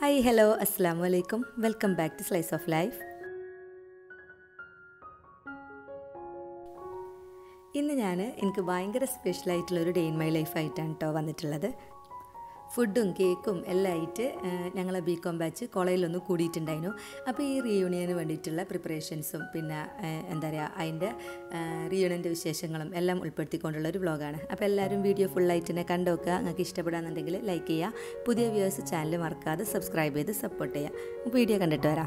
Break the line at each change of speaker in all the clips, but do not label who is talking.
hi hello അസ്സാം വലൈക്കും welcome back to slice of life ഇന്ന് ഞാൻ എനിക്ക് ഭയങ്കര സ്പെഷ്യലായിട്ടുള്ളൊരു ഡേ ഇൻ മൈ ലൈഫായിട്ടാണ് കേട്ടോ വന്നിട്ടുള്ളത് ഫുഡും കേക്കും എല്ലാം ആയിട്ട് ഞങ്ങൾ ബി കോം ബാച്ച് കോളേജിലൊന്ന് കൂടിയിട്ടുണ്ടായിരുന്നു അപ്പോൾ ഈ റീയൂണിയന് വേണ്ടിയിട്ടുള്ള പ്രിപ്പറേഷൻസും പിന്നെ എന്താ പറയുക അതിൻ്റെ റീയൂണിയൻ്റെ വിശേഷങ്ങളും എല്ലാം ഉൾപ്പെടുത്തിക്കൊണ്ടുള്ള ഒരു വ്ളോഗാണ് അപ്പോൾ എല്ലാവരും വീഡിയോ ഫുള്ളായിട്ട് തന്നെ കണ്ടു നോക്കുക നിങ്ങൾക്ക് ഇഷ്ടപ്പെടാന്നുണ്ടെങ്കിൽ ലൈക്ക് ചെയ്യുക പുതിയ വ്യൂവേഴ്സ് ചാനൽ മറക്കാതെ സബ്സ്ക്രൈബ് ചെയ്ത് സപ്പോർട്ട് ചെയ്യുക വീഡിയോ കണ്ടിട്ട് വരാം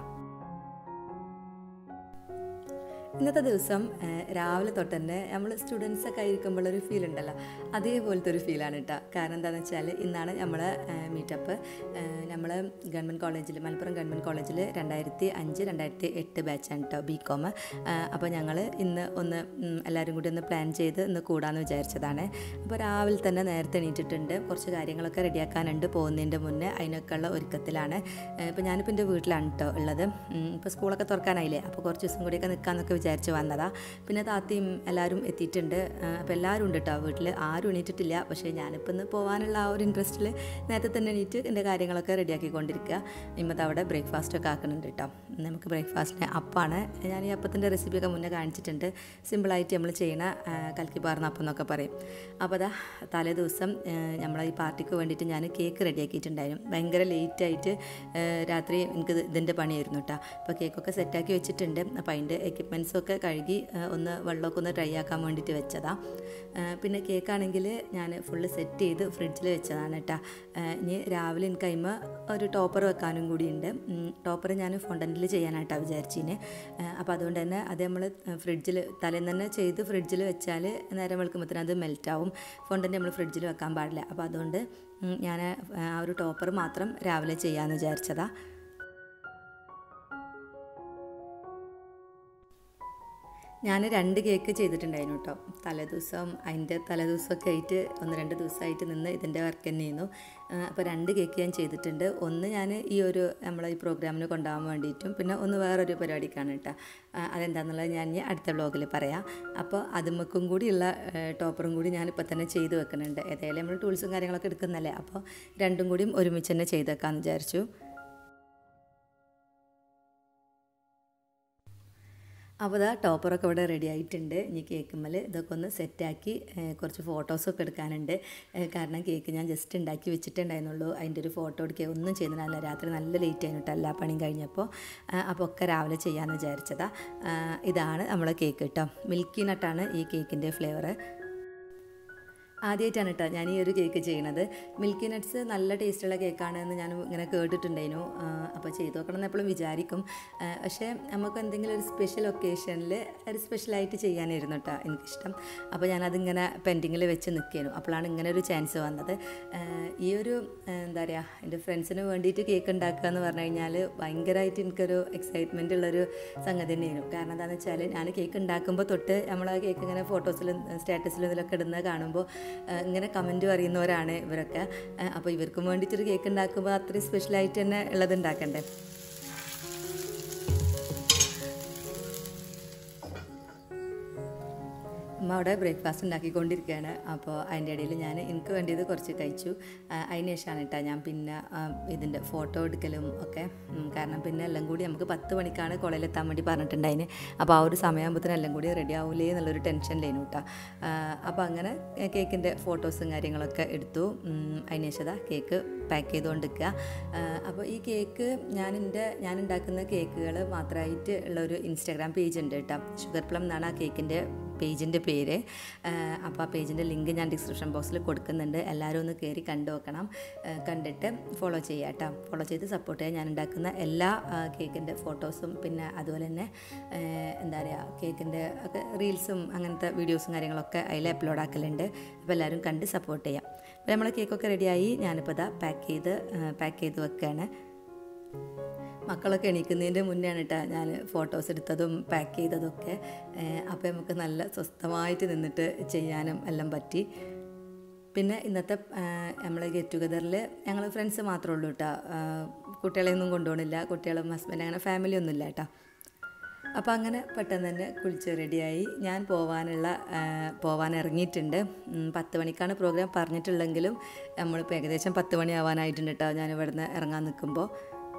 ഇന്നത്തെ ദിവസം രാവിലെ തൊട്ട് തന്നെ നമ്മൾ സ്റ്റുഡൻസൊക്കെ ആയിരിക്കുമ്പോഴൊരു ഫീൽ ഉണ്ടല്ലോ അതേപോലത്തെ ഒരു ഫീലാണ് കേട്ടോ കാരണം എന്താണെന്ന് വെച്ചാൽ ഇന്നാണ് നമ്മൾ മീറ്റപ്പ് നമ്മൾ ഗവൺമെൻറ് കോളേജിൽ മലപ്പുറം ഗവൺമെൻറ് കോളേജിൽ രണ്ടായിരത്തി അഞ്ച് രണ്ടായിരത്തി എട്ട് ബാച്ചാണ് കേട്ടോ ബി കോം അപ്പോൾ ഞങ്ങൾ ഇന്ന് ഒന്ന് എല്ലാവരും കൂടി ഒന്ന് പ്ലാൻ ചെയ്ത് ഇന്ന് കൂടാമെന്ന് വിചാരിച്ചതാണ് അപ്പോൾ രാവിലെ തന്നെ നേരത്തെ എണീറ്റിട്ടുണ്ട് കുറച്ച് കാര്യങ്ങളൊക്കെ റെഡിയാക്കാനുണ്ട് പോകുന്നതിൻ്റെ മുന്നേ അതിനൊക്കെയുള്ള ഒരുക്കത്തിലാണ് ഇപ്പോൾ ഞാനിപ്പോൾ എൻ്റെ വീട്ടിലാണ് കേട്ടോ ഉള്ളത് ഇപ്പോൾ സ്കൂളൊക്കെ തുറക്കാനായില്ലേ അപ്പോൾ കുറച്ച് ദിവസം കൂടിയൊക്കെ നിൽക്കാമെന്നൊക്കെ വിചാരിച്ച് വന്നതാ പിന്നെ താത്തയും എല്ലാവരും എത്തിയിട്ടുണ്ട് അപ്പോൾ എല്ലാവരും ഉണ്ട് കേട്ടോ വീട്ടിൽ ആരും എണീറ്റിട്ടില്ല പക്ഷേ ഞാനിപ്പോൾ ഇന്ന് പോകാനുള്ള ആ ഒരു ഇൻട്രസ്റ്റിൽ നേരത്തെ തന്നെ എണീറ്റ് എൻ്റെ കാര്യങ്ങളൊക്കെ റെഡിയാക്കിക്കൊണ്ടിരിക്കുക ഇമ്മത്തെ അവിടെ ബ്രേക്ക്ഫാസ്റ്റൊക്കെ ആക്കുന്നുണ്ട് കേട്ടോ നമുക്ക് ബ്രേക്ക്ഫാസ്റ്റിന് അപ്പാണ് ഞാൻ ഈ അപ്പത്തിൻ്റെ റെസിപ്പിയൊക്കെ മുന്നേ കാണിച്ചിട്ടുണ്ട് സിമ്പിളായിട്ട് നമ്മൾ ചെയ്യണ കലക്കി പാർന്ന അപ്പം എന്നൊക്കെ പറയും അപ്പോൾ അതാ തലേ ദിവസം നമ്മളെ ഈ പാർട്ടിക്ക് വേണ്ടിയിട്ട് ഞാൻ കേക്ക് റെഡിയാക്കിയിട്ടുണ്ടായിരുന്നു ഭയങ്കര ലേറ്റായിട്ട് രാത്രി എനിക്ക് ഇതിൻ്റെ പണിയായിരുന്നു കേട്ടോ അപ്പോൾ കേക്കൊക്കെ സെറ്റാക്കി വെച്ചിട്ടുണ്ട് അപ്പോൾ അതിൻ്റെ എക്യുപ്മെൻറ്റ്സൊക്കെ കഴുകി ഒന്ന് വെള്ളമൊക്കെ ഒന്ന് ഡ്രൈ ആക്കാൻ വേണ്ടിയിട്ട് വെച്ചതാണ് പിന്നെ കേക്കാണെങ്കിൽ ഞാൻ ഫുള്ള് സെറ്റ് ചെയ്ത് ഫ്രിഡ്ജിൽ വെച്ചതാണ് കേട്ടോ ഇനി രാവിലെ എനിക്ക് അതിമ ഒരു ടോപ്പർ വെക്കാനും കൂടി ഉണ്ട് ടോപ്പർ ഞാൻ ഫോണ്ടൻറ്റിൽ ചെയ്യാനായിട്ടാണ് വിചാരിച്ചിന് അപ്പോൾ അതുകൊണ്ട് തന്നെ അത് നമ്മൾ ഫ്രിഡ്ജിൽ തലേന്ന് തന്നെ ചെയ്ത് ഫ്രിഡ്ജിൽ വെച്ചാൽ നേരം വെളുക്കുമ്പോഴത്തേനും അത് മെൽറ്റാവും ഫോണ്ടൻ്റ് നമ്മൾ ഫ്രിഡ്ജിൽ വെക്കാൻ പാടില്ല അപ്പോൾ അതുകൊണ്ട് ഞാൻ ആ ഒരു ടോപ്പർ മാത്രം രാവിലെ ചെയ്യാമെന്ന് വിചാരിച്ചതാണ് ഞാൻ രണ്ട് കേക്ക് ചെയ്തിട്ടുണ്ടായിരുന്നു കേട്ടോ തലേദിവസം അതിൻ്റെ തലേദിവസമൊക്കെ ആയിട്ട് ഒന്ന് രണ്ട് ദിവസമായിട്ട് നിന്ന് ഇതിൻ്റെ വർക്ക് തന്നെയായിരുന്നു അപ്പോൾ രണ്ട് കേക്ക് ഞാൻ ചെയ്തിട്ടുണ്ട് ഒന്ന് ഞാൻ ഈ ഒരു നമ്മളെ ഈ പ്രോഗ്രാമിന് കൊണ്ടുപോകാൻ വേണ്ടിയിട്ടും പിന്നെ ഒന്ന് വേറൊരു പരിപാടിക്കാണ് കേട്ടോ അതെന്താണെന്നുള്ളത് ഞാൻ അടുത്ത വ്ലോഗിൽ പറയാം അപ്പോൾ അതുമ്മക്കും കൂടിയുള്ള ടോപ്പറും കൂടി ഞാനിപ്പോൾ തന്നെ ചെയ്ത് വെക്കുന്നുണ്ട് ഏതായാലും നമ്മൾ ടൂൾസും കാര്യങ്ങളൊക്കെ എടുക്കുന്നല്ലേ അപ്പോൾ രണ്ടും കൂടിയും ഒരുമിച്ച് തന്നെ ചെയ്തേക്കാമെന്ന് വിചാരിച്ചു അപ്പോൾ ഇതാ ടോപ്പറൊക്കെ ഇവിടെ റെഡി ആയിട്ടുണ്ട് ഇനി കേക്കുമ്മൽ ഇതൊക്കെ ഒന്ന് സെറ്റാക്കി കുറച്ച് ഫോട്ടോസൊക്കെ എടുക്കാനുണ്ട് കാരണം കേക്ക് ഞാൻ ജസ്റ്റ് ഉണ്ടാക്കി വെച്ചിട്ടുണ്ടായിരുന്നുള്ളൂ അതിൻ്റെ ഒരു ഫോട്ടോ എടുക്കുക ഒന്നും ചെയ്യുന്നില്ല രാത്രി നല്ല ലേറ്റ് ആയിരുന്നു എല്ലാ പണിയും കഴിഞ്ഞപ്പോൾ അപ്പോൾ ഒക്കെ രാവിലെ ചെയ്യാമെന്ന് വിചാരിച്ചതാ ഇതാണ് നമ്മളെ കേക്ക് കേട്ടോ മിൽക്കി നട്ടാണ് ഈ കേക്കിൻ്റെ ഫ്ലേവർ ആദ്യമായിട്ടാണ് കേട്ടോ ഞാൻ ഈ ഒരു കേക്ക് ചെയ്യണത് മിൽക്കി നട്ട്സ് നല്ല ടേസ്റ്റുള്ള കേക്കാണ് എന്ന് ഞാൻ ഇങ്ങനെ കേട്ടിട്ടുണ്ടായിരുന്നു അപ്പോൾ ചെയ്ത് നോക്കണം എന്ന് എപ്പോഴും വിചാരിക്കും പക്ഷേ നമുക്ക് എന്തെങ്കിലും ഒരു സ്പെഷ്യൽ ഒക്കേഷനിൽ ഒരു സ്പെഷ്യലായിട്ട് ചെയ്യാനായിരുന്നു കേട്ടോ എനിക്കിഷ്ടം അപ്പോൾ ഞാനതിങ്ങനെ പെൻഡിങ്ങിൽ വെച്ച് നിൽക്കുന്നു അപ്പോഴാണ് ഇങ്ങനെ ഒരു ചാൻസ് വന്നത് ഈ ഒരു എന്താ പറയുക എൻ്റെ ഫ്രണ്ട്സിന് വേണ്ടിയിട്ട് കേക്ക് ഉണ്ടാക്കുക എന്ന് പറഞ്ഞു കഴിഞ്ഞാൽ ഭയങ്കരമായിട്ട് എനിക്കൊരു എക്സൈറ്റ്മെൻ്റ് ഉള്ളൊരു സംഗതി തന്നെയായിരുന്നു കാരണം എന്താണെന്ന് വെച്ചാൽ ഞാൻ കേക്ക് ഉണ്ടാക്കുമ്പോൾ തൊട്ട് നമ്മൾ ആ കേക്ക് ഇങ്ങനെ ഫോട്ടോസിലും സ്റ്റാറ്റസിലും ഇതിലൊക്കെ ഇടുന്നത് കാണുമ്പോൾ ഇങ്ങനെ കമൻറ്റ് പറയുന്നവരാണ് ഇവരൊക്കെ അപ്പോൾ ഇവർക്കും വേണ്ടിയിട്ടൊരു കേക്ക് ഉണ്ടാക്കുമ്പോൾ അത്രയും സ്പെഷ്യലായിട്ട് തന്നെ ഉള്ളത് ഉണ്ടാക്കണ്ടേ അമ്മ അവിടെ ബ്രേക്ക്ഫാസ്റ്റ് ഉണ്ടാക്കിക്കൊണ്ടിരിക്കുകയാണ് അപ്പോൾ അതിൻ്റെ ഇടയിൽ ഞാൻ എനിക്ക് വേണ്ടിയത് കുറച്ച് കഴിച്ചു അതിന് ശേഷമാണ് കേട്ടോ ഞാൻ പിന്നെ ഇതിൻ്റെ ഫോട്ടോ എടുക്കലും ഒക്കെ കാരണം പിന്നെ എല്ലാം കൂടി നമുക്ക് പത്ത് മണിക്കാണ് കോളേജിലെത്താൻ വേണ്ടി പറഞ്ഞിട്ടുണ്ടായിന് അപ്പോൾ ആ ഒരു സമയമാകുമ്പോഴത്തേനും എല്ലാം കൂടി റെഡി ആവില്ലേ എന്നുള്ളൊരു ടെൻഷനിലേനു കേട്ടോ അപ്പോൾ അങ്ങനെ കേക്കിൻ്റെ ഫോട്ടോസും കാര്യങ്ങളൊക്കെ എടുത്തു അതിന് ശേഷം കേക്ക് പാക്ക് ചെയ്തുകൊണ്ടിരിക്കുക അപ്പോൾ ഈ കേക്ക് ഞാൻ എൻ്റെ ഞാൻ ഉണ്ടാക്കുന്ന കേക്കുകൾ മാത്രമായിട്ട് ഉള്ള ഒരു ഇൻസ്റ്റാഗ്രാം പേജ് ഉണ്ട് കേട്ടോ ഷുഗർ പ്ലം എന്നാണ് ആ കേക്കിൻ്റെ പേജിൻ്റെ പേര് അപ്പോൾ ആ പേജിൻ്റെ ലിങ്ക് ഞാൻ ഡിസ്ക്രിപ്ഷൻ ബോക്സിൽ കൊടുക്കുന്നുണ്ട് എല്ലാവരും ഒന്ന് കയറി കണ്ടു നോക്കണം കണ്ടിട്ട് ഫോളോ ചെയ്യുക കേട്ടോ ഫോളോ ചെയ്ത് സപ്പോർട്ട് ചെയ്യാൻ ഞാൻ ഉണ്ടാക്കുന്ന എല്ലാ കേക്കിൻ്റെ ഫോട്ടോസും പിന്നെ അതുപോലെ തന്നെ എന്താ പറയുക കേക്കിൻ്റെ ഒക്കെ റീൽസും അങ്ങനത്തെ വീഡിയോസും കാര്യങ്ങളൊക്കെ അതിൽ അപ്ലോഡ് ആക്കലുണ്ട് അപ്പോൾ എല്ലാവരും കണ്ട് സപ്പോർട്ട് ചെയ്യാം അപ്പോൾ നമ്മളെ കേക്കൊക്കെ റെഡിയായി ഞാനിപ്പോൾ ഇതാ പാക്ക് ചെയ്ത് പാക്ക് ചെയ്ത് വെക്കുകയാണ് മക്കളൊക്കെ എണീക്കുന്നതിൻ്റെ മുന്നെയാണ് കേട്ടോ ഞാൻ ഫോട്ടോസ് എടുത്തതും പാക്ക് ചെയ്തതൊക്കെ അപ്പോൾ നമുക്ക് നല്ല സ്വസ്ഥമായിട്ട് നിന്നിട്ട് ചെയ്യാനും എല്ലാം പറ്റി പിന്നെ ഇന്നത്തെ നമ്മൾ ഗെറ്റ് ടുഗദറിൽ ഞങ്ങൾ ഫ്രണ്ട്സ് മാത്രമേ ഉള്ളൂ കേട്ടോ കുട്ടികളെയൊന്നും കൊണ്ടുപോകണില്ല കുട്ടികളും ഹസ്ബൻഡ് അങ്ങനെ ഫാമിലി ഒന്നുമില്ല കേട്ടോ അപ്പോൾ അങ്ങനെ പെട്ടെന്ന് തന്നെ കുളിച്ച് റെഡിയായി ഞാൻ പോവാനുള്ള ആ, പോവാൻ ഇറങ്ങിയിട്ടുണ്ട് ഉം, പത്ത് മണിക്കാണ് പ്രോഗ്രാം പറഞ്ഞിട്ടുള്ളെങ്കിലും നമ്മളിപ്പോൾ ഏകദേശം പത്ത് മണിയാവാനായിട്ടുണ്ട് കേട്ടോ ഞാൻ ഇവിടുന്ന് ഇറങ്ങാൻ നിൽക്കുമ്പോൾ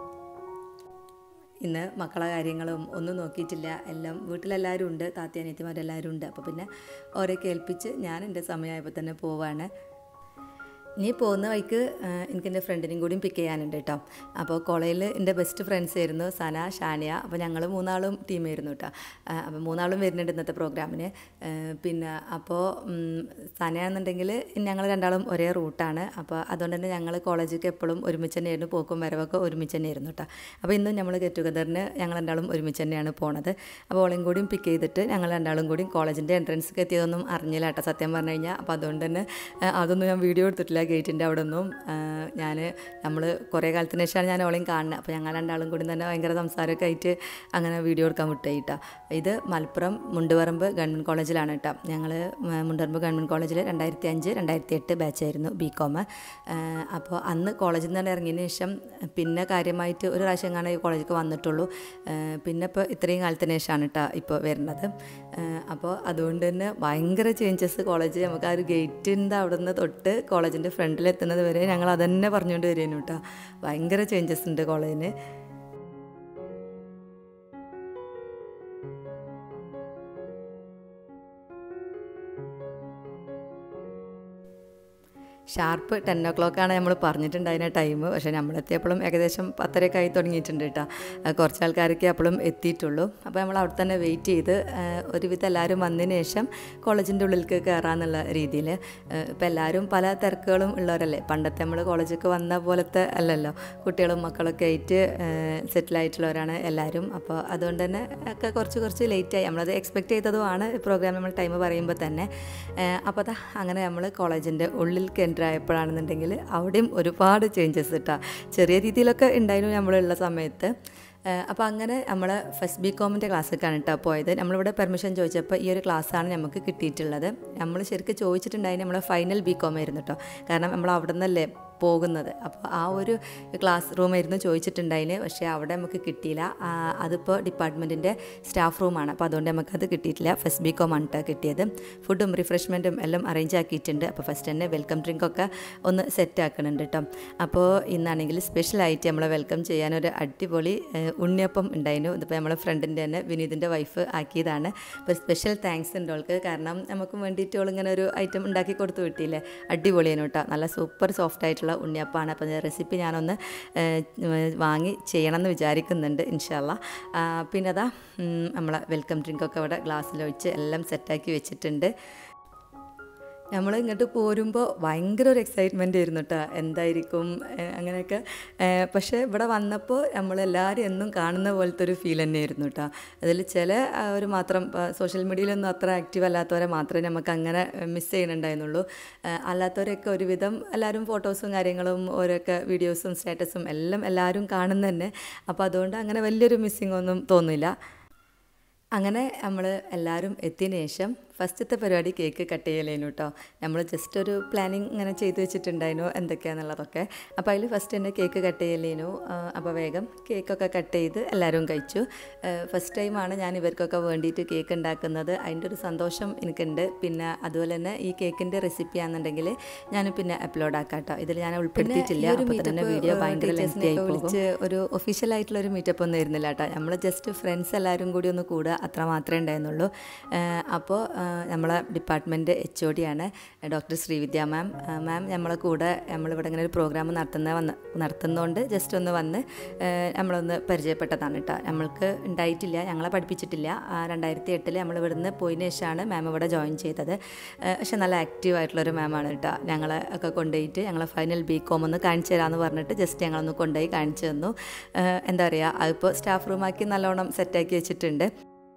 ഇന്ന് മക്കളെ കാര്യങ്ങളും ഒന്നും നോക്കിയിട്ടില്ല എല്ലാം വീട്ടിലെല്ലാവരും ഉണ്ട് താത്തി അനിയത്തിമാരെല്ലാവരും ഉണ്ട് അപ്പോൾ പിന്നെ ഓരെ കേൾപ്പിച്ച് ഞാൻ എൻ്റെ സമയമായപ്പോൾ തന്നെ പോവാണ് ഇനി പോകുന്ന വഴിക്ക് ആ, എനിക്ക് എൻ്റെ ഫ്രണ്ടിനെയും കൂടിയും പിക്ക് ചെയ്യാനുണ്ട് കേട്ടോ അപ്പോൾ കോളേജിൽ എൻ്റെ ബെസ്റ്റ് ഫ്രണ്ട്സ് ആയിരുന്നു സന ഷാനിയ അപ്പോൾ ഞങ്ങൾ മൂന്നാളും ടീമായിരുന്നു കേട്ടോ ആ, അപ്പോൾ മൂന്നാളും വരുന്നുണ്ട് ഇന്നത്തെ പ്രോഗ്രാമിന് ആ, പിന്നെ അപ്പോൾ സനയാണെന്നുണ്ടെങ്കിൽ ഞങ്ങൾ രണ്ടാളും ഒരേ റൂട്ടാണ് അപ്പോൾ അതുകൊണ്ട് തന്നെ ഞങ്ങൾ കോളേജിലേക്ക് എപ്പോഴും ഒരുമിച്ച് തന്നെയായിരുന്നു പോക്കും വരവൊക്കെ ഒരുമിച്ച് തന്നെയായിരുന്നു കേട്ടോ അപ്പോൾ ഇന്നും നമ്മൾ ഗെറ്റ് ടുഗദറിന് ഞങ്ങൾ രണ്ടാളും ഒരുമിച്ച് തന്നെയാണ് പോണത് അപ്പോൾ ഓളെയും കൂടിയും പിക്ക് ചെയ്തിട്ട് ഞങ്ങൾ രണ്ടാളും കൂടി കോളേജിൻ്റെ എൻട്രൻസ്ക്ക് എത്തിയതൊന്നും അറിഞ്ഞില്ല കേട്ടോ സത്യം പറഞ്ഞു കഴിഞ്ഞാൽ അപ്പോൾ അതുകൊണ്ട് തന്നെ ആ, അതൊന്നും ഞാൻ വീഡിയോ എടുത്തിട്ടില്ല ഗേറ്റിൻ്റെ അവിടെ ഒന്നും ഞാൻ നമ്മൾ കുറേ കാലത്തിന് ശേഷമാണ് ഞാൻ ഓളെയും കാണുന്നത് അപ്പോൾ ഞങ്ങൾ രണ്ടാളും കൂടി തന്നെ ഭയങ്കര സംസാരമൊക്കെ ആയിട്ട് അങ്ങനെ വീഡിയോ എടുക്കാൻ വിട്ടുപോയിട്ടാ ഇത് മലപ്പുറം മുണ്ടുപറമ്പ് ഗവൺമെൻറ് കോളേജിലാണ് കേട്ടോ ഞങ്ങൾ മുണ്ടുപറമ്പ് ഗവൺമെൻറ് കോളേജിൽ രണ്ടായിരത്തി അഞ്ച് രണ്ടായിരത്തി എട്ട് ബാച്ചായിരുന്നു ബി കോം അപ്പോൾ അന്ന് കോളേജിൽ നിന്ന് തന്നെ ഇറങ്ങിയതിന് ശേഷം പിന്നെ കാര്യമായിട്ട് ഒരു പ്രാവശ്യം കാണാൻ ഈ കോളേജിലേക്ക് വന്നിട്ടുള്ളൂ ആ, പിന്നെ ഇപ്പോൾ ഇത്രയും കാലത്തിന് ശേഷമാണ് കേട്ടോ ഇപ്പോൾ വരുന്നത് ആ, അപ്പോൾ അതുകൊണ്ട് തന്നെ ഭയങ്കര ചേഞ്ചസ് കോളേജ് നമുക്ക് ആ ഒരു ഗേറ്റിൻ്റെ അവിടെ നിന്ന് തൊട്ട് കോളേജിൻ്റെ ഫ്രണ്ടിലെത്തുന്നത് വരെ ഞങ്ങൾ അതന്നെ പറഞ്ഞുകൊണ്ട് വരികയാണ് കേട്ടോ ഭയങ്കര ചേഞ്ചസ് ഉണ്ട് കോളേജിന് ഷാർപ്പ് ടെൻ ഒ ക്ലോക്കാണ് നമ്മൾ പറഞ്ഞിട്ടുണ്ടായിരുന്ന ടൈം പക്ഷേ നമ്മളെത്തിയപ്പോഴും ഏകദേശം പത്തരയൊക്കെ ആയി തുടങ്ങിയിട്ടുണ്ട് കേട്ടോ ആ, കുറച്ച് ആൾക്കാരൊക്കെ അപ്പോഴും എത്തിയിട്ടുള്ളൂ അപ്പോൾ നമ്മൾ അവിടെ തന്നെ വെയിറ്റ് ചെയ്ത് ആ, ഒരുവിധം എല്ലാവരും വന്നതിന് ശേഷം കോളേജിൻ്റെ ഉള്ളിലേക്ക് കയറാന്നുള്ള രീതിയിൽ ഇപ്പോൾ എല്ലാവരും പല തിരക്കുകളും ഉള്ളവരല്ലേ പണ്ടത്തെ നമ്മൾ കോളേജിലേക്ക് വന്ന പോലത്തെ അല്ലല്ലോ കുട്ടികളും മക്കളൊക്കെ ആയിട്ട് സെറ്റിലായിട്ടുള്ളവരാണ് എല്ലാവരും അപ്പോൾ അതുകൊണ്ട് തന്നെ ഒക്കെ കുറച്ച് കുറച്ച് ലേറ്റായി നമ്മളത് എക്സ്പെക്റ്റ് ചെയ്തതുമാണ് പ്രോഗ്രാം നമ്മൾ ടൈം പറയുമ്പോൾ തന്നെ അപ്പോൾ അതാ അങ്ങനെ നമ്മൾ കോളേജിൻ്റെ ഉള്ളിൽ കേന്ദ്രമായപ്പോഴാണെന്നുണ്ടെങ്കിൽ അവിടെയും ഒരുപാട് ചേഞ്ചസ് കിട്ടാ ചെറിയ രീതിയിലൊക്കെ ഉണ്ടായിരുന്നു നമ്മളുള്ള സമയത്ത് അപ്പോൾ അങ്ങനെ നമ്മൾ ഫസ്റ്റ് ബി കോമിൻ്റെ ക്ലാസ്സൊക്കെയാണ് കേട്ടോ പോയത് നമ്മളിവിടെ പെർമിഷൻ ചോദിച്ചപ്പോൾ ഈ ഒരു ക്ലാസ്സാണ് നമുക്ക് കിട്ടിയിട്ടുള്ളത് നമ്മൾ ശരിക്കും ചോദിച്ചിട്ടുണ്ടായിരുന്നു നമ്മൾ ഫൈനൽ ബി കോം ആയിരുന്നു കേട്ടോ കാരണം നമ്മൾ അവിടെ നിന്നല്ലേ പോകുന്നത് അപ്പോൾ ആ ഒരു ക്ലാസ് റൂമായിരുന്നു ചോദിച്ചിട്ടുണ്ടായിന് പക്ഷേ അവിടെ നമുക്ക് കിട്ടിയില്ല ആ, അതിപ്പോൾ ഡിപ്പാർട്ട്മെൻറ്റിൻ്റെ സ്റ്റാഫ് റൂമാണ് അപ്പോൾ അതുകൊണ്ട് നമുക്കത് കിട്ടിയിട്ടില്ല ഫസ്റ്റ് ബി കോം ആണ് കേട്ടോ കിട്ടിയത് ഫുഡും റിഫ്രഷ്മെൻറ്റും എല്ലാം അറേഞ്ച് ആക്കിയിട്ടുണ്ട് അപ്പോൾ ഫസ്റ്റ് തന്നെ വെൽക്കം ഡ്രിങ്കൊക്കെ ഒന്ന് സെറ്റ് ആക്കുന്നുണ്ട് കേട്ടോ അപ്പോൾ ഇന്നാണെങ്കിൽ സ്പെഷ്യലായിട്ട് നമ്മളെ വെൽക്കം ചെയ്യാനൊരു അടിപൊളി ഏഹ്, ഉണ്ണിയപ്പം ഉണ്ടായിരുന്നു ഇതിപ്പോൾ നമ്മളെ ഫ്രണ്ടിൻ്റെ തന്നെ വിനീതിൻ്റെ വൈഫ് ആക്കിയതാണ് അപ്പോൾ സ്പെഷ്യൽ താങ്ക്സ് ഉണ്ട് അവൾക്ക് കാരണം നമുക്ക് വേണ്ടിയിട്ട് അവൾ ഇങ്ങനെ ഒരു ഐറ്റം ഉണ്ടാക്കി കൊടുത്തു വിട്ടില്ലേ അടിപൊളിയാണ് കേട്ടോ നല്ല സൂപ്പർ സോഫ്റ്റ് ആയിട്ടുള്ള ഉണ്ണിയപ്പമാണ് അപ്പോൾ റെസിപ്പി ഞാനൊന്ന് ഏഹ്, വാങ്ങി ചെയ്യണം എന്ന് വിചാരിക്കുന്നുണ്ട് ഇൻഷാല്ല പിന്നെ അതാ ഉം, നമ്മളെ വെൽക്കം ഡ്രിങ്കൊക്കെ ഇവിടെ ഗ്ലാസ്സിലൊഴിച്ച് എല്ലാം സെറ്റാക്കി വെച്ചിട്ടുണ്ട് നമ്മൾ ഇങ്ങോട്ട് പോരുമ്പോൾ ഭയങ്കര ഒരു എക്സൈറ്റ്മെൻ്റ് ആയിരുന്നു കേട്ടോ എന്തായിരിക്കും ഏഹ് അങ്ങനെയൊക്കെ ഏഹ് പക്ഷേ ഇവിടെ വന്നപ്പോൾ നമ്മളെല്ലാവരും എന്നും കാണുന്ന പോലത്തെ ഒരു ഫീൽ തന്നെയായിരുന്നു കേട്ടോ അതിൽ ചില ആ, ഒരു മാത്രം സോഷ്യൽ മീഡിയയിലൊന്നും അത്ര ആക്റ്റീവ് അല്ലാത്തവരെ മാത്രമേ നമുക്ക് അങ്ങനെ മിസ് ചെയ്യുന്നുണ്ടായിരുന്നുള്ളൂ ഏഹ് അല്ലാത്തവരൊക്കെ ഒരുവിധം എല്ലാവരും ഫോട്ടോസും കാര്യങ്ങളും ഓരോക്കെ വീഡിയോസും സ്റ്റാറ്റസും എല്ലാം എല്ലാവരും കാണുന്ന തന്നെ അപ്പോൾ അതുകൊണ്ട് അങ്ങനെ വലിയൊരു മിസ്സിങ് ഒന്നും തോന്നില്ല അങ്ങനെ നമ്മൾ എല്ലാവരും എത്തിയതിന് ശേഷം ഫസ്റ്റത്തെ പരിപാടി കേക്ക് കട്ട് ചെയ്യലേനു കേട്ടോ നമ്മൾ ജസ്റ്റ് ഒരു പ്ലാനിങ് ഇങ്ങനെ ചെയ്ത് വെച്ചിട്ടുണ്ടായിരുന്നു എന്തൊക്കെയാണെന്നുള്ളതൊക്കെ അപ്പോൾ അതിൽ ഫസ്റ്റ് തന്നെ കേക്ക് കട്ട് ചെയ്യലേനു അപ്പോൾ വേഗം കേക്കൊക്കെ കട്ട് ചെയ്ത് എല്ലാവരും കഴിച്ചു ഫസ്റ്റ് ടൈമാണ് ഞാൻ ഇവർക്കൊക്കെ വേണ്ടിയിട്ട് കേക്ക് ഉണ്ടാക്കുന്നത് അതിൻ്റെ ഒരു സന്തോഷം എനിക്കുണ്ട് പിന്നെ അതുപോലെ തന്നെ ഈ കേക്കിൻ്റെ റെസിപ്പി ആണെന്നുണ്ടെങ്കിൽ ഞാൻ പിന്നെ അപ്ലോഡ് ആക്കാം കേട്ടോ ഇതിൽ ഞാൻ ഉൾപ്പെടുത്തിയിട്ടില്ല അപ്പോൾ തന്നെ വീഡിയോ ഭയങ്കര ലെങ്തി ആയി പോകും ഒരു ഒഫീഷ്യൽ ആയിട്ടുള്ള ഒരു മീറ്റപ്പ് ഒന്നും ആയിരുന്നില്ല കേട്ടോ നമ്മൾ ജസ്റ്റ് ഫ്രണ്ട്സ് എല്ലാവരും കൂടി ഒന്ന് കൂടുക അത്ര മാത്രമേ ഉണ്ടായിരുന്നുള്ളൂ അപ്പോൾ നമ്മളെ ഡിപ്പാർട്ട്മെൻറ്റ് എച്ച് ഒ ഡിയാണ് ഡോക്ടർ ശ്രീവിദ്യ മാം മാം നമ്മളെ കൂടെ നമ്മളിവിടെ ഇങ്ങനെ ഒരു പ്രോഗ്രാം നടത്തുന്ന വന്ന് നടത്തുന്നതുകൊണ്ട് ജസ്റ്റ് ഒന്ന് വന്ന് ഏഹ് നമ്മളൊന്ന് പരിചയപ്പെട്ടതാണ് കേട്ടോ നമ്മൾക്ക് ഉണ്ടായിട്ടില്ല ഞങ്ങളെ പഠിപ്പിച്ചിട്ടില്ല രണ്ടായിരത്തി എട്ടിൽ നമ്മൾ ഇവിടുന്ന് പോയതിന് ശേഷമാണ് മാം ഇവിടെ ജോയിൻ ചെയ്തത് ഏഹ് പക്ഷെ നല്ല ആക്റ്റീവ് ആയിട്ടുള്ളൊരു മാമാണ് കേട്ടോ ഞങ്ങളെ ഒക്കെ കൊണ്ടുപോയിട്ട് ഞങ്ങളെ ഫൈനൽ ബി കോം ഒന്ന് കാണിച്ചു തരാമെന്ന് പറഞ്ഞിട്ട് ജസ്റ്റ് ഞങ്ങളൊന്ന് കൊണ്ടുപോയി കാണിച്ചു തന്നു ഏഹ് എന്താ പറയുക അതിപ്പോൾ സ്റ്റാഫ് റൂമാക്കി നല്ലോണം സെറ്റാക്കി വെച്ചിട്ടുണ്ട്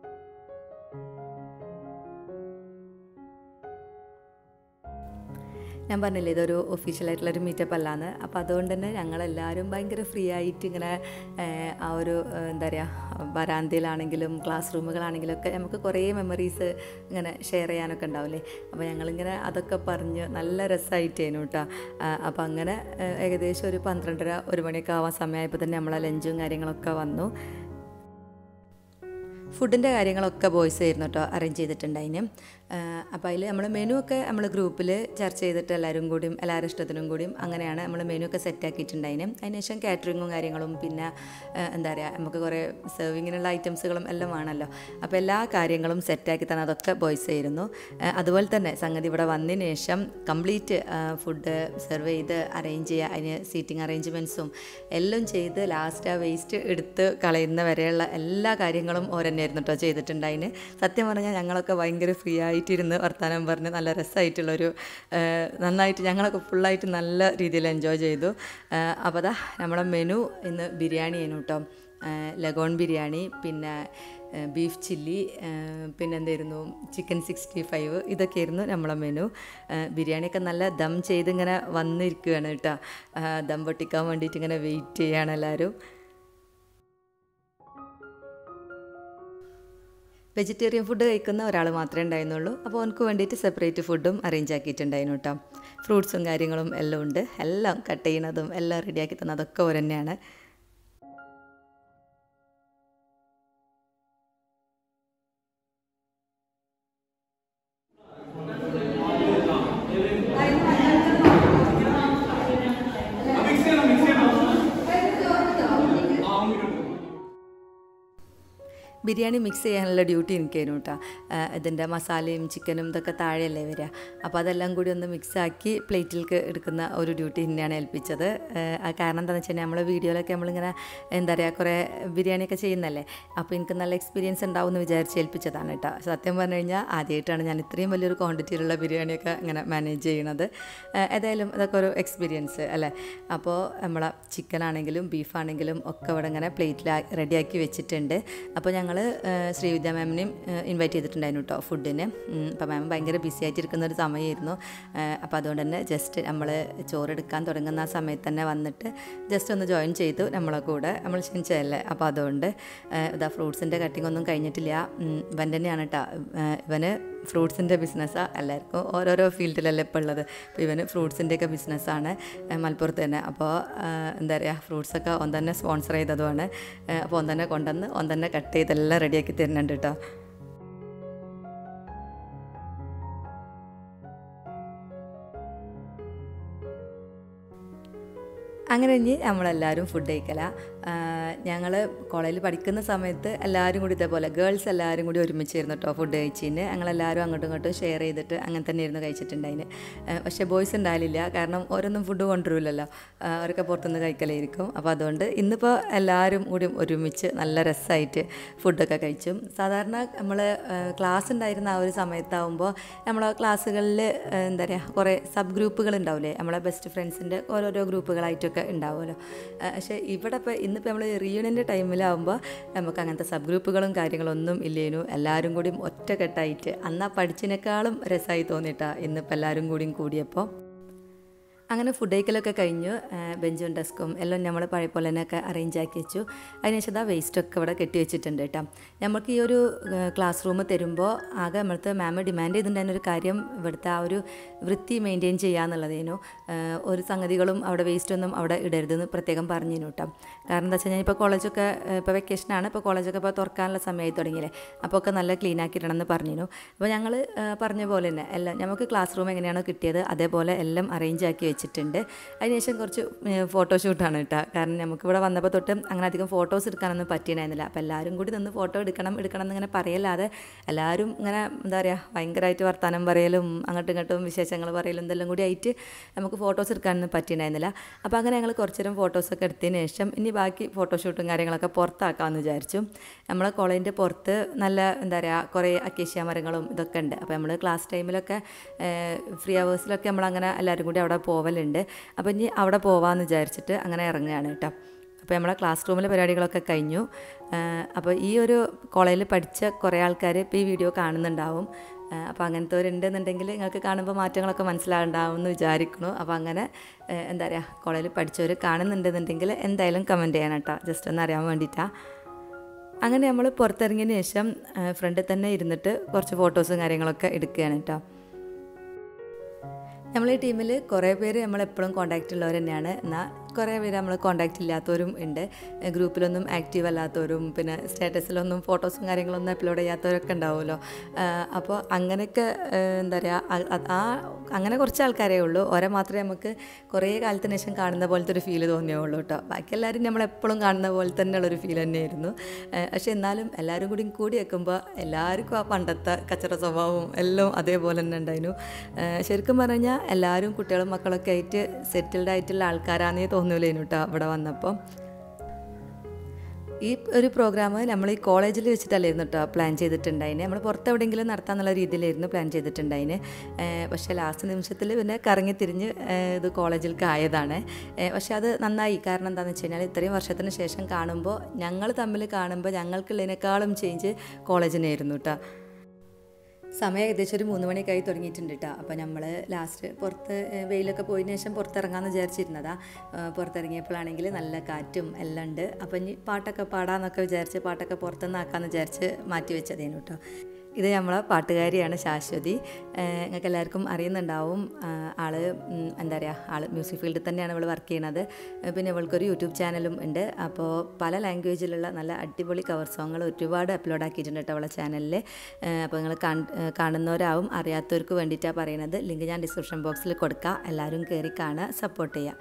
ഞാൻ പറഞ്ഞില്ലേ ഇതൊരു ഒഫീഷ്യലായിട്ടുള്ളൊരു മീറ്റപ്പ് അല്ലാന്ന് അപ്പോൾ അതുകൊണ്ട് തന്നെ ഞങ്ങളെല്ലാവരും ഭയങ്കര ഫ്രീ ആയിട്ട് ഇങ്ങനെ ഏഹ്, ആ ഒരു ഏഹ്, എന്താ പറയുക വരാന്തയിലാണെങ്കിലും ക്ലാസ് റൂമുകളാണെങ്കിലും ഒക്കെ നമുക്ക് കുറേ മെമ്മറീസ് ഇങ്ങനെ ഷെയർ ചെയ്യാനൊക്കെ ഉണ്ടാവില്ലേ അപ്പോൾ ഞങ്ങളിങ്ങനെ അതൊക്കെ പറഞ്ഞ് നല്ല രസമായിട്ടേനു കേട്ടോ അപ്പോൾ അങ്ങനെ ഏഹ്, ഏകദേശം ഒരു പന്ത്രണ്ടര ഒരു മണിയൊക്കെ ആവാൻ സമയമായപ്പോൾ തന്നെ നമ്മളെ ലഞ്ചും കാര്യങ്ങളൊക്കെ വന്നു ഫുഡിൻ്റെ കാര്യങ്ങളൊക്കെ ബോയ്സ് ആയിരുന്നു കേട്ടോ അറേഞ്ച് ചെയ്തിട്ടുണ്ടായിന് അപ്പോൾ അതിൽ നമ്മൾ മെനു ഒക്കെ നമ്മൾ ഗ്രൂപ്പിൽ ചർച്ച ചെയ്തിട്ട് എല്ലാവരും കൂടിയും എല്ലാവരും ഇഷ്ടത്തിനും കൂടിയും അങ്ങനെയാണ് നമ്മൾ മെനു ഒക്കെ സെറ്റ് ആക്കിയിട്ടുണ്ടായിന് അതിനുശേഷം കാറ്ററിങ്ങും കാര്യങ്ങളും പിന്നെ ആ, എന്താ പറയുക നമുക്ക് കുറേ സെർവിങ്ങിനുള്ള ഐറ്റംസുകളും എല്ലാം വേണമല്ലോ അപ്പോൾ എല്ലാ കാര്യങ്ങളും സെറ്റാക്കി തന്നെ അതൊക്കെ ബോയ്സ് ആയിരുന്നു ആ, അതുപോലെ തന്നെ സംഗതി ഇവിടെ വന്നതിന് ശേഷം കംപ്ലീറ്റ് ഫുഡ് സെർവ് ചെയ്ത് അറേഞ്ച് ചെയ്യുക അതിന് സീറ്റിംഗ് അറേഞ്ച്മെൻറ്റ്സും എല്ലാം ചെയ്ത് ലാസ്റ്റ് ആ വേസ്റ്റ് എടുത്ത് കളയുന്ന വരെയുള്ള എല്ലാ കാര്യങ്ങളും ഓരെന്നായിരുന്നു കേട്ടോ ചെയ്തിട്ടുണ്ടായിന് സത്യം പറഞ്ഞാൽ ഞങ്ങളൊക്കെ ഭയങ്കര ഫ്രീ ആയിട്ടിരുന്ന് വർത്തമാനം പറഞ്ഞ് നല്ല രസമായിട്ടുള്ളൊരു ആ, നന്നായിട്ട് ഞങ്ങളൊക്കെ ഫുള്ളായിട്ട് നല്ല രീതിയിൽ എൻജോയ് ചെയ്തു അപ്പോൾ അതാ നമ്മുടെ മെനു ഇന്ന് ബിരിയാണി ആയിരുന്നു കേട്ടോ ലഗോൺ ബിരിയാണി പിന്നെ ബീഫ് ചില്ലി പിന്നെ എന്തായിരുന്നു ചിക്കൻ സിക്സ്റ്റി ഫൈവ് ഇതൊക്കെയായിരുന്നു നമ്മളെ മെനു ബിരിയാണിയൊക്കെ നല്ല ദം ചെയ്ത് ഇങ്ങനെ വന്നിരിക്കുകയാണ് കേട്ടോ ആ, ദം പൊട്ടിക്കാൻ വേണ്ടിയിട്ട് ഇങ്ങനെ വെയിറ്റ് ചെയ്യാണ് എല്ലാവരും വെജിറ്റേറിയൻ ഫുഡ് കഴിക്കുന്ന ഒരാൾ മാത്രമേ ഉണ്ടായിരുന്നുള്ളൂ അപ്പോൾ അവനക്ക് വേണ്ടിയിട്ട് സെപ്പറേറ്റ് ഫുഡും അറേഞ്ച് ആക്കിയിട്ടുണ്ടായിരുന്നു കേട്ടോ ഫ്രൂട്ട്സും കാര്യങ്ങളും എല്ലാം ഉണ്ട് എല്ലാം കട്ട് ചെയ്യുന്നതും എല്ലാം റെഡിയാക്കി തന്നതൊക്കെ ഓർ തന്നെയാണ് ബിരിയാണി മിക്സ് ചെയ്യാനുള്ള ഡ്യൂട്ടി എനിക്കായിരുന്നു കേട്ടോ ഇതിൻ്റെ മസാലയും ചിക്കനും ഇതൊക്കെ താഴെയല്ലേ വരിക അപ്പോൾ അതെല്ലാം കൂടി ഒന്ന് മിക്സ് ആക്കി പ്ലേറ്റിലേക്ക് എടുക്കുന്ന ഒരു ഡ്യൂട്ടി തന്നെയാണ് ഏൽപ്പിച്ചത് ഏഹ് ആ കാരണം എന്താണെന്ന് വെച്ച് കഴിഞ്ഞാൽ നമ്മളെ വീഡിയോയിലൊക്കെ നമ്മളിങ്ങനെ എന്താ പറയുക കുറേ ബിരിയാണിയൊക്കെ ചെയ്യുന്നല്ലേ അപ്പോൾ എനിക്ക് നല്ല എക്സ്പീരിയൻസ് ഉണ്ടാവും എന്ന് വിചാരിച്ച് ഏൽപ്പിച്ചതാണ് കേട്ടോ സത്യം പറഞ്ഞു കഴിഞ്ഞാൽ ആദ്യമായിട്ടാണ് ഞാൻ ഇത്രയും വലിയൊരു ക്വാണ്ടിറ്റിയിലുള്ള ബിരിയാണിയൊക്കെ ഇങ്ങനെ മാനേജ് ചെയ്യണത് ഏഹ് ഏതായാലും അതൊക്കെ ഒരു എക്സ്പീരിയൻസ് അല്ലേ അപ്പോൾ നമ്മളെ ചിക്കൻ ആണെങ്കിലും ബീഫാണെങ്കിലും ഒക്കെ ഇവിടെ ഇങ്ങനെ പ്ലേറ്റിൽ റെഡിയാക്കി വെച്ചിട്ടുണ്ട് അപ്പോൾ ഞങ്ങൾ ശ്രീവിദ്യ മാമിനെയും ഇൻവൈറ്റ് ചെയ്തിട്ടുണ്ടായിരുന്നു കേട്ടോ ഫുഡിന് അപ്പോൾ മാം ഭയങ്കര ബിസി ആയിട്ടിരിക്കുന്ന ഒരു സമയമായിരുന്നു അപ്പോൾ അതുകൊണ്ട് തന്നെ ജസ്റ്റ് നമ്മൾ ചോറെടുക്കാൻ തുടങ്ങുന്ന ആ സമയത്ത് തന്നെ വന്നിട്ട് ജസ്റ്റ് ഒന്ന് ജോയിൻ ചെയ്തു നമ്മളെ കൂടെ നമ്മൾ ക്ഷണിച്ചതല്ലേ അപ്പോൾ അതുകൊണ്ട് ഏഹ് ഇതാ ഫ്രൂട്ട്സിൻ്റെ കട്ടിംഗ് ഒന്നും കഴിഞ്ഞിട്ടില്ല ഉം, ഇവൻ തന്നെയാണ് കേട്ടോ ഏഹ് ഇവന് ഫ്രൂട്ട്സിൻ്റെ ബിസിനസ്സാണ് എല്ലാവർക്കും ഓരോരോ ഫീൽഡിലല്ലേ ഇപ്പോൾ ഉള്ളത് അപ്പോൾ ഇവന് ഫ്രൂട്ട്സിൻ്റെയൊക്കെ ബിസിനസ്സാണ് മലപ്പുറത്ത് തന്നെ അപ്പോൾ എന്താ പറയുക ഫ്രൂട്ട്സൊക്കെ ഓൻ തന്നെ സ്പോൺസർ ചെയ്തതുമാണ് ഏഹ് അപ്പോൾ ഓൻ തന്നെ കൊണ്ടുവന്ന് ഓൻ തന്നെ കട്ട് ചെയ്തെല്ലാം റെഡിയാക്കി തരുന്നുണ്ട് കേട്ടോ അങ്ങനെ കഴിഞ്ഞ് നമ്മളെല്ലാവരും ഫുഡ് കഴിക്കല ഞങ്ങൾ കോളേജിൽ പഠിക്കുന്ന സമയത്ത് എല്ലാവരും കൂടി ഇതേപോലെ ഗേൾസ് എല്ലാവരും കൂടി ഒരുമിച്ചിരുന്നു കേട്ടോ ഫുഡ് കഴിച്ചിന് ഞങ്ങളെല്ലാവരും അങ്ങോട്ടും ഇങ്ങോട്ടും ഷെയർ ചെയ്തിട്ട് അങ്ങനെ തന്നെ ഇരുന്ന് കഴിച്ചിട്ടുണ്ടായിന് പക്ഷേ ബോയ്സ് ഉണ്ടായില്ല കാരണം ഓരോന്നും ഫുഡ് കൊണ്ടുവരില്ലല്ലോ അവരൊക്കെ പുറത്തുനിന്ന് കഴിക്കലായിരിക്കും അപ്പോൾ അതുകൊണ്ട് ഇന്നിപ്പോൾ എല്ലാവരും കൂടി ഒരുമിച്ച് നല്ല രസമായിട്ട് ഫുഡൊക്കെ കഴിച്ചു സാധാരണ നമ്മൾ ക്ലാസ് ഉണ്ടായിരുന്ന ആ ഒരു സമയത്താവുമ്പോൾ നമ്മളെ ക്ലാസ്സുകളിൽ എന്താ പറയുക കുറേ സബ് ഗ്രൂപ്പുകൾ ഉണ്ടാവില്ലേ നമ്മളെ ബെസ്റ്റ് ഫ്രണ്ട്സിൻ്റെ ഓരോരോ ഗ്രൂപ്പുകളായിട്ടൊക്കെ ഉണ്ടാവുമല്ലോ ആ, പക്ഷേ ഇവിടെ ഇപ്പോൾ ഇന്നിപ്പോൾ നമ്മൾ റീയൂണിയൻ്റെ ടൈമിലാവുമ്പോൾ നമുക്ക് അങ്ങനത്തെ സബ് ഗ്രൂപ്പുകളും കാര്യങ്ങളൊന്നും ഇല്ലേനു എല്ലാവരും കൂടിയും ഒറ്റക്കെട്ടായിട്ട് അന്ന് ആ പഠിച്ചതിനേക്കാളും രസമായി തോന്നിയിട്ടാ ഇന്നിപ്പോൾ എല്ലാവരും കൂടിയും കൂടിയപ്പോൾ അങ്ങനെ ഫുഡ് കഴിക്കലൊക്കെ കഴിഞ്ഞു ആ, ബെഞ്ചും ഡെസ്കും എല്ലാം നമ്മൾ പഴയ പോലെ തന്നെയൊക്കെ അറേഞ്ച് ആക്കി വെച്ചു അതിനുശേഷം ആ വേസ്റ്റൊക്കെ ഇവിടെ കെട്ടി വെച്ചിട്ടുണ്ട് കേട്ടോ നമുക്ക് ഈ ഒരു ക്ലാസ് റൂം തരുമ്പോൾ ആകെ നമ്മളത്തെ മാം ഡിമാൻഡ് ചെയ്തിട്ടുണ്ടായിരുന്ന ഒരു കാര്യം ഇവിടുത്തെ ആ ഒരു വൃത്തി മെയിൻറ്റെയിൻ ചെയ്യുക എന്നുള്ളതേനു ആ, ഒരു സംഗതികളും അവിടെ വേസ്റ്റ് ഒന്നും അവിടെ ഇടരുതെന്ന് പ്രത്യേകം പറഞ്ഞിരുന്നു കേട്ടോ കാരണം എന്താ വെച്ച് കഴിഞ്ഞാൽ ഇപ്പോൾ കോളേജൊക്കെ ഇപ്പോൾ വെക്കേഷനാണ് ഇപ്പോൾ കോളേജൊക്കെ ഇപ്പോൾ തുറക്കാനുള്ള സമയമായി തുടങ്ങിയില്ലേ അപ്പോൾ ഒക്കെ നല്ല ക്ലീൻ ആക്കിയിടണമെന്ന് പറഞ്ഞിരുന്നു അപ്പോൾ ഞങ്ങൾ പറഞ്ഞ പോലെ തന്നെ എല്ലാം നമുക്ക് ക്ലാസ് റൂം എങ്ങനെയാണോ കിട്ടിയത് അതേപോലെ എല്ലാം അറേഞ്ച് ആക്കി വെച്ചിട്ടുണ്ട് അതിനുശേഷം കുറച്ച് ഫോട്ടോഷൂട്ടാണ് കേട്ടോ കാരണം നമുക്കിവിടെ വന്നപ്പോൾ തൊട്ട് അങ്ങനെ അധികം ഫോട്ടോസ് എടുക്കാനൊന്നും പറ്റിയിട്ടുണ്ടായിരുന്നില്ല അപ്പോൾ എല്ലാവരും കൂടി നിന്ന് ഫോട്ടോ എടുക്കണം എടുക്കണം എന്നിങ്ങനെ പറയല്ലാതെ എല്ലാവരും ഇങ്ങനെ എന്താ പറയുക ഭയങ്കരമായിട്ട് വർത്തമാനം പറയലും അങ്ങോട്ടും ഇങ്ങോട്ടും വിശേഷങ്ങൾ പറയലും ഇതെല്ലാം കൂടി ആയിട്ട് നമുക്ക് ഫോട്ടോസ് എടുക്കാനൊന്നും പറ്റിയിട്ടുണ്ടായിരുന്നില്ല അപ്പോൾ അങ്ങനെ ഞങ്ങൾ കുറച്ച് നേരം ഫോട്ടോസൊക്കെ എടുത്തതിന് ശേഷം ഇനി ബാക്കി ഫോട്ടോഷൂട്ടും കാര്യങ്ങളൊക്കെ പുറത്താക്കാമെന്ന് വിചാരിച്ചു നമ്മളെ കോളേജിൻ്റെ പുറത്ത് നല്ല എന്താ പറയുക കുറേ അക്കേഷ്യ മരങ്ങളും ഇതൊക്കെ ഉണ്ട് അപ്പോൾ നമ്മൾ ക്ലാസ് ടൈമിലൊക്കെ ഫ്രീ അവേഴ്സിലൊക്കെ നമ്മളങ്ങനെ എല്ലാവരും കൂടി അവിടെ പോവലുണ്ട് അപ്പോൾ ഇനി അവിടെ പോവാമെന്ന് വിചാരിച്ചിട്ട് അങ്ങനെ ഇറങ്ങുകയാണ് കേട്ടോ അപ്പോൾ നമ്മളെ ക്ലാസ് റൂമിലെ പരിപാടികളൊക്കെ കഴിഞ്ഞു അപ്പോൾ ഈ ഒരു കോളേജിൽ പഠിച്ച കുറേ ആൾക്കാർ ഇപ്പോൾ ഈ വീഡിയോ കാണുന്നുണ്ടാവും അപ്പോൾ അങ്ങനത്തെവരുണ്ടെന്നുണ്ടെങ്കിൽ നിങ്ങൾക്ക് കാണുമ്പോൾ മാറ്റങ്ങളൊക്കെ മനസ്സിലാവുണ്ടാവും എന്ന് വിചാരിക്കുന്നു അപ്പോൾ അങ്ങനെ ഏഹ്, എന്താ പറയുക കോളേജിൽ പഠിച്ചവർ കാണുന്നുണ്ടെന്നുണ്ടെങ്കിൽ എന്തായാലും കമൻറ്റ് ചെയ്യണം കേട്ടോ ജസ്റ്റ് ഒന്ന് അറിയാൻ വേണ്ടിയിട്ടാണ് അങ്ങനെ നമ്മൾ പുറത്തിറങ്ങിയതിന് ശേഷം ഫ്രണ്ടിൽ തന്നെ ഇരുന്നിട്ട് കുറച്ച് ഫോട്ടോസും കാര്യങ്ങളൊക്കെ എടുക്കുകയാണ് കേട്ടോ നമ്മളെ ടീമിൽ കുറേ പേര് നമ്മളെപ്പോഴും കോണ്ടാക്റ്റ് ഉള്ളവർ തന്നെയാണ് എന്നാൽ കുറേ പേര് നമ്മൾ കോണ്ടാക്റ്റ് ഇല്ലാത്തവരും ഉണ്ട് ഗ്രൂപ്പിലൊന്നും ആക്റ്റീവ് അല്ലാത്തവരും പിന്നെ സ്റ്റാറ്റസിലൊന്നും ഫോട്ടോസും കാര്യങ്ങളൊന്നും അപ്ലോഡ് ചെയ്യാത്തവരൊക്കെ ഉണ്ടാവുമല്ലോ അപ്പോൾ അങ്ങനെയൊക്കെ എന്താ പറയുക ആ അങ്ങനെ കുറച്ച് ആൾക്കാരേ ഉള്ളൂ ഓരോ മാത്രമേ നമുക്ക് കുറേ കാലത്തിന് ശേഷം കാണുന്ന പോലത്തെ ഒരു ഫീൽ തോന്നിയുള്ളൂ കേട്ടോ ബാക്കി എല്ലാവരും നമ്മളെപ്പോഴും കാണുന്ന പോലെ തന്നെയുള്ളൊരു ഫീൽ തന്നെയായിരുന്നു പക്ഷെ എന്നാലും എല്ലാവരും കൂടി കൂടി വെക്കുമ്പോൾ എല്ലാവർക്കും ആ പണ്ടത്തെ കച്ചറ സ്വഭാവവും എല്ലാം അതേപോലെ തന്നെ ഉണ്ടായിരുന്നു ശരിക്കും പറഞ്ഞാൽ എല്ലാവരും കുട്ടികളും മക്കളൊക്കെ ആയിട്ട് സെറ്റിൽഡ് ആയിട്ടുള്ള ആൾക്കാരാണെന്നേ തോന്നൂലേനു കേട്ടോ ഇവിടെ വന്നപ്പോൾ ഈ ഒരു പ്രോഗ്രാം നമ്മൾ ഈ കോളേജിൽ വെച്ചിട്ടല്ലായിരുന്നു കേട്ടോ പ്ലാൻ ചെയ്തിട്ടുണ്ടായിന് നമ്മൾ പുറത്തെവിടെയെങ്കിലും നടത്താമെന്നുള്ള രീതിയിലായിരുന്നു പ്ലാൻ ചെയ്തിട്ടുണ്ടായിന് പക്ഷേ ലാസ്റ്റ് നിമിഷത്തിൽ പിന്നെ കറങ്ങി തിരിഞ്ഞ് ഇത് കോളേജിലേക്ക് ആയതാണ് പക്ഷേ അത് നന്നായി കാരണം എന്താണെന്ന് വെച്ച് കഴിഞ്ഞാൽ ഇത്രയും വർഷത്തിന് ശേഷം കാണുമ്പോൾ ഞങ്ങൾ തമ്മിൽ കാണുമ്പോൾ ഞങ്ങൾക്കുള്ളതിനേക്കാളും ചേഞ്ച് കോളേജിനായിരുന്നു കേട്ടോ സമയം ഏകദേശം ഒരു മൂന്ന് മണിയൊക്കെ ആയി തുടങ്ങിയിട്ടുണ്ട് കേട്ടോ അപ്പോൾ നമ്മൾ ലാസ്റ്റ് പുറത്ത് വെയിലൊക്കെ പോയതിന് ശേഷം പുറത്തിറങ്ങാമെന്ന് വിചാരിച്ചിരുന്നതാ പുറത്തിറങ്ങിയപ്പോഴാണെങ്കിൽ നല്ല കാറ്റും എല്ലാം ഉണ്ട് അപ്പോൾ ഇനി പാട്ടൊക്കെ പാടാമെന്നൊക്കെ വിചാരിച്ച് പാട്ടൊക്കെ പുറത്തുനിന്ന് ആക്കാമെന്ന് വിചാരിച്ച് മാറ്റി വെച്ചതേനു കേട്ടോ ഇത് നമ്മളെ പാട്ടുകാരിയാണ് ശാശ്വതി നിങ്ങൾക്ക് എല്ലാവർക്കും അറിയുന്നുണ്ടാവും ആള് എന്താ പറയുക ആൾ മ്യൂസിക് ഫീൽഡിൽ തന്നെയാണ് ഇവൾ വർക്ക് ചെയ്യണത് പിന്നെ ഇവൾക്കൊരു യൂട്യൂബ് ചാനലും ഉണ്ട് അപ്പോൾ പല ലാംഗ്വേജിലുള്ള നല്ല അടിപൊളി കവർ സോങ്ങുകൾ ഒരുപാട് അപ്ലോഡ് ആക്കിയിട്ടുണ്ട് കേട്ടോ അവളെ ചാനലിൽ അപ്പോൾ നിങ്ങൾ കാണുന്നവരാവും അറിയാത്തവർക്ക് വേണ്ടിയിട്ടാണ് പറയുന്നത് ലിങ്ക് ഞാൻ ഡിസ്ക്രിപ്ഷൻ ബോക്സിൽ കൊടുക്കാം എല്ലാവരും കയറി കാണുക സപ്പോർട്ട് ചെയ്യുക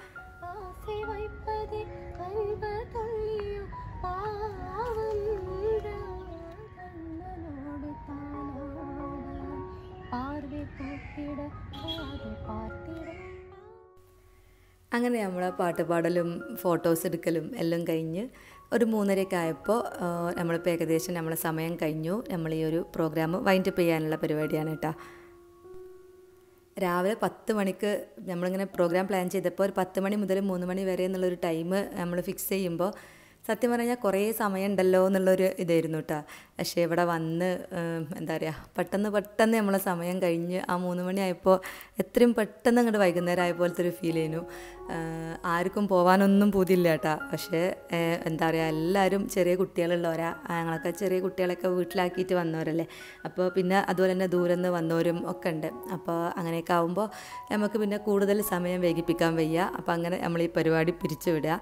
അങ്ങനെ നമ്മൾ പാട്ട് പാടലും ഫോട്ടോസ് എടുക്കലും എല്ലാം കഴിഞ്ഞ് ഒരു മൂന്നരയൊക്കെ ആയപ്പോൾ നമ്മളിപ്പോൾ ഏകദേശം നമ്മളെ സമയം കഴിഞ്ഞു നമ്മൾ ഈ ഒരു പ്രോഗ്രാം വൈൻഡപ്പ് ചെയ്യാനുള്ള പരിപാടിയാണ് കേട്ടോ രാവിലെ പത്ത് മണിക്ക് നമ്മളിങ്ങനെ പ്രോഗ്രാം പ്ലാൻ ചെയ്തപ്പോൾ ഒരു പത്ത് മണി മുതൽ മൂന്ന് മണി വരെ എന്നുള്ളൊരു ടൈം നമ്മൾ ഫിക്സ് ചെയ്യുമ്പോൾ സത്യം പറഞ്ഞാൽ കുറേ സമയമുണ്ടല്ലോ എന്നുള്ളൊരു ഇതായിരുന്നു കേട്ടോ പക്ഷേ ഇവിടെ വന്ന് എന്താ പറയുക പെട്ടെന്ന് പെട്ടെന്ന് നമ്മളെ സമയം കഴിഞ്ഞ് ആ മൂന്ന് മണിയായപ്പോൾ എത്രയും പെട്ടെന്ന് അങ്ങോട്ട് വൈകുന്നേരം ആയ പോലത്തെ ഒരു ഫീൽ ചെയ്യുന്നു ആർക്കും പോകാനൊന്നും പൂതിയില്ല കേട്ടോ പക്ഷേ എന്താ പറയുക എല്ലാവരും ചെറിയ കുട്ടികളുള്ളവരാ ഞങ്ങളൊക്കെ ചെറിയ കുട്ടികളൊക്കെ വീട്ടിലാക്കിയിട്ട് വന്നവരല്ലേ അപ്പോൾ പിന്നെ അതുപോലെ തന്നെ ദൂരെ നിന്ന് വന്നവരും ഒക്കെ ഉണ്ട് അപ്പോൾ അങ്ങനെയൊക്കെ ആകുമ്പോൾ നമുക്ക് പിന്നെ കൂടുതൽ സമയം വൈകിപ്പിക്കാൻ വയ്യ അപ്പോൾ അങ്ങനെ നമ്മൾ ഈ പരിപാടി പിരിച്ചു വിടുക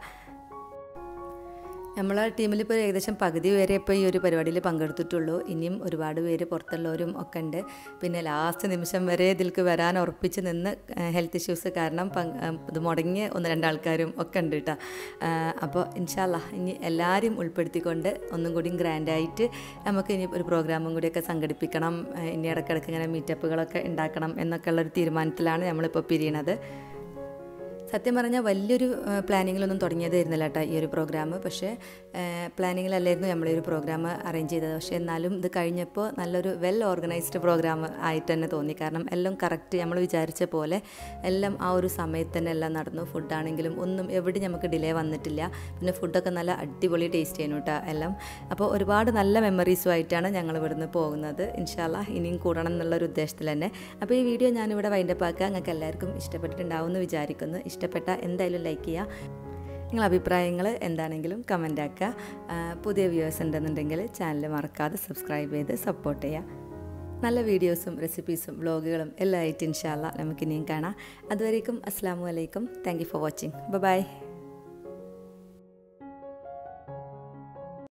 നമ്മളെ ടീമിൽ ഇപ്പോൾ ഏകദേശം പകുതി പേരെ ഇപ്പോൾ ഈ ഒരു പരിപാടിയിൽ പങ്കെടുത്തിട്ടുള്ളൂ ഇനിയും ഒരുപാട് പേര് പുറത്തുള്ളവരും ഒക്കെ ഉണ്ട് പിന്നെ ലാസ്റ്റ് നിമിഷം വരെ ഇതിലേക്ക് വരാൻ ഉറപ്പിച്ച് നിന്ന് ഹെൽത്ത് ഇഷ്യൂസ് കാരണം ഇത് മുടങ്ങിയ ഒന്ന് രണ്ടാൾക്കാരും ഒക്കെ ഉണ്ട് കേട്ടോ അപ്പോൾ ഇൻഷാല്ല ഇനി എല്ലാവരും ഉൾപ്പെടുത്തിക്കൊണ്ട് ഒന്നും കൂടി ഗ്രാൻഡായിട്ട് നമുക്ക് ഇനി ഒരു പ്രോഗ്രാമും കൂടിയൊക്കെ സംഘടിപ്പിക്കണം ഇനി ഇടയ്ക്കിടയ്ക്ക് ഇങ്ങനെ മീറ്റപ്പുകളൊക്കെ ഉണ്ടാക്കണം എന്നൊക്കെ ഉള്ളൊരു തീരുമാനത്തിലാണ് നമ്മളിപ്പോൾ പിരിയണത് സത്യം പറഞ്ഞാൽ വലിയൊരു പ്ലാനിങ്ങിലൊന്നും തുടങ്ങിയതായിരുന്നില്ല കേട്ടോ ഈ ഒരു പ്രോഗ്രാം പക്ഷേ പ്ലാനിങ്ങിലല്ലായിരുന്നു നമ്മൾ ഈ ഒരു പ്രോഗ്രാം അറേഞ്ച് ചെയ്തത് പക്ഷേ എന്നാലും ഇത് കഴിഞ്ഞപ്പോൾ നല്ലൊരു വെൽ ഓർഗനൈസ്ഡ് പ്രോഗ്രാം ആയിട്ട് തന്നെ തോന്നി കാരണം എല്ലാം കറക്റ്റ് നമ്മൾ വിചാരിച്ച പോലെ എല്ലാം ആ ഒരു സമയത്ത് തന്നെ എല്ലാം നടന്നു ഫുഡാണെങ്കിലും ഒന്നും എവിടെ നമുക്ക് ഡിലേ വന്നിട്ടില്ല പിന്നെ ഫുഡൊക്കെ നല്ല അടിപൊളി ടേസ്റ്റ് ചെയ്യുന്നു കേട്ടോ എല്ലാം അപ്പോൾ ഒരുപാട് നല്ല മെമ്മറീസും ആയിട്ടാണ് ഞങ്ങൾ ഇവിടുന്ന് പോകുന്നത് ഇൻഷാല്ല ഇനിയും കൂടണം എന്നുള്ളൊരു ഉദ്ദേശത്തിൽ തന്നെ അപ്പോൾ ഈ വീഡിയോ ഞാനിവിടെ വൈൻഡപ്പ് ആക്കുക നിങ്ങൾക്ക് എല്ലാവർക്കും ഇഷ്ടപ്പെട്ടിട്ടുണ്ടാവും എന്ന് വിചാരിക്കുന്നു ഇഷ്ടപ്പെട്ട എന്തായാലും ലൈക്ക് ചെയ്യുക നിങ്ങളുടെ അഭിപ്രായങ്ങൾ എന്താണെങ്കിലും കമൻ്റ് ആക്കുക പുതിയ വ്യൂവേഴ്സ് ഉണ്ടെന്നുണ്ടെങ്കിൽ ചാനൽ മറക്കാതെ സബ്സ്ക്രൈബ് ചെയ്ത് സപ്പോർട്ട് ചെയ്യുക നല്ല വീഡിയോസും റെസിപ്പീസും വ്ളോഗുകളും എല്ലാം ആയിട്ട് ഇൻഷാല്ല നമുക്കിനിയും കാണാം അതുവരേക്കും അസ്സാം വലൈക്കും thank you for watching by